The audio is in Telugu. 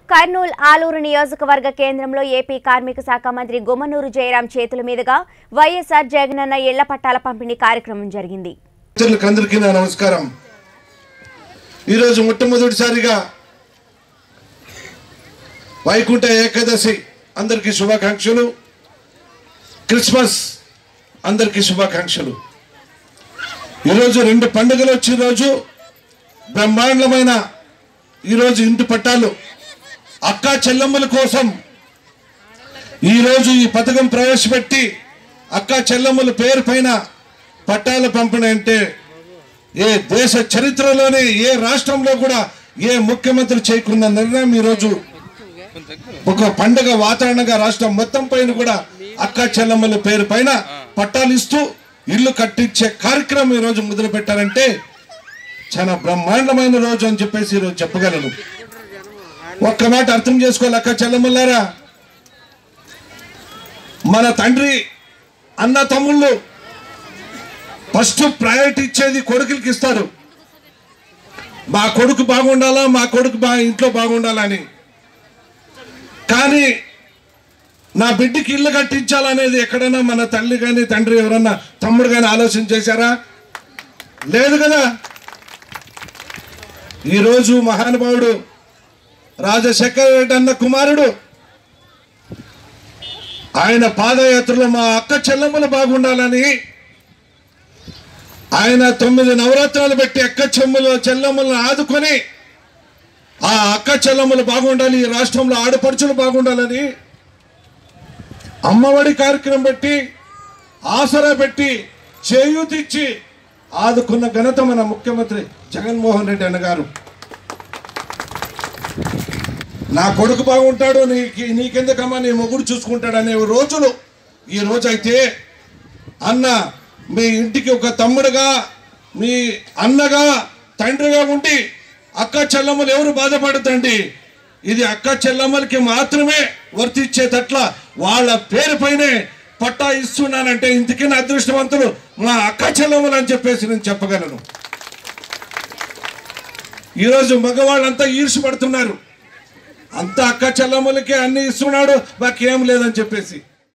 కర్నూలు ఆలూరు నియోజకవర్గ కేంద్రంలో ఏపీ కార్మిక శాఖ మంత్రి గుమ్మనూరు జయరాం చేతుల మీదుగా వైఎస్ఆర్ జగనన్న ఇళ్ల పట్టాల పంపిణీ కార్యక్రమం జరిగింది మిత్రులకు అందరికీ నా నమస్కారం ఈరోజు మొట్టమొదటిసారిగా వైకుంఠ ఏకాదశి అందరికీ శుభాకాంక్షలు క్రిస్మస్ అందరికీ శుభాకాంక్షలు ఈరోజు రెండు పండుగలు వచ్చే రోజు బ్రహ్మాండమైన ఈరోజు ఇంటి పట్టాలు అక్క చెల్లెమ్మల కోసం ఈరోజు ఈ పథకం ప్రవేశపెట్టి అక్క చెల్లెమ్మల పేరు పైన పట్టాల పంపిణీ అంటే ఏ దేశ చరిత్రలోనే ఏ రాష్ట్రంలో కూడా ఏ ముఖ్యమంత్రి చేయకున్న నిర్ణయం ఈరోజు ఒక పండుగ వాతావరణంగా రాష్ట్రం మొత్తం పైన కూడా అక్క చెల్లెమ్మల పేరు పైన పట్టాలు ఇస్తూ ఇల్లు కట్టించే కార్యక్రమం ఈరోజు మొదలు పెట్టారంటే చాలా బ్రహ్మాండమైన రోజు అని చెప్పేసి ఈరోజు చెప్పగలను ఒక్క మాట అర్థం చేసుకోవాలి అక్క చెల్లెమ్మలారా మన తండ్రి అన్న తమ్ముళ్ళు ఫస్ట్ ప్రయారిటీ ఇచ్చేది కొడుకులకి ఇస్తారు మా కొడుకు బాగుండాలా మా కొడుకు బా ఇంట్లో బాగుండాలని కానీ నా బిడ్డకి ఇల్లు కట్టించాలనేది ఎక్కడైనా మన తల్లి కానీ తండ్రి ఎవరన్నా తమ్ముడు కానీ ఆలోచన చేశారా లేదు కదా ఈరోజు మహానుభావుడు రాజశేఖర రెడ్డి అన్న కుమారుడు ఆయన పాదయాత్రలో మా అక్క చెల్లెమ్మలు బాగుండాలని ఆయన తొమ్మిది నవరాత్రాలు పెట్టి అక్క చెమ్మలు చెల్లెమ్మలను ఆదుకొని ఆ అక్క చెల్లెమ్మలు బాగుండాలి ఈ రాష్ట్రంలో ఆడపడుచులు బాగుండాలని అమ్మఒడి కార్యక్రమం పెట్టి ఆసరా పెట్టి చేయూతిచ్చి ఆదుకున్న ఘనత మన ముఖ్యమంత్రి జగన్మోహన్ రెడ్డి అన్నగారు నా కొడుకు బాగుంటాడు నీకు నీకెందుకమ్మా నీ మొగుడు చూసుకుంటాడు అనే రోజులు ఈ రోజైతే అన్న మీ ఇంటికి ఒక తమ్ముడుగా మీ అన్నగా తండ్రిగా ఉండి అక్క చెల్లమ్మలు ఎవరు బాధపడతండి ఇది అక్క చెల్లమ్మలకి మాత్రమే వర్తించేటట్ల వాళ్ళ పేరు పైనే పట్టా ఇస్తున్నానంటే ఇంతకన్నా అదృష్టవంతులు మా అక్క చెల్లమ్మలు అని చెప్పేసి నేను చెప్పగలను ఈరోజు మగవాళ్ళంతా ఈర్షపడుతున్నారు అంత అక్క చెల్లమ్మలకే అన్ని ఇస్తున్నాడు మాకేం లేదని చెప్పేసి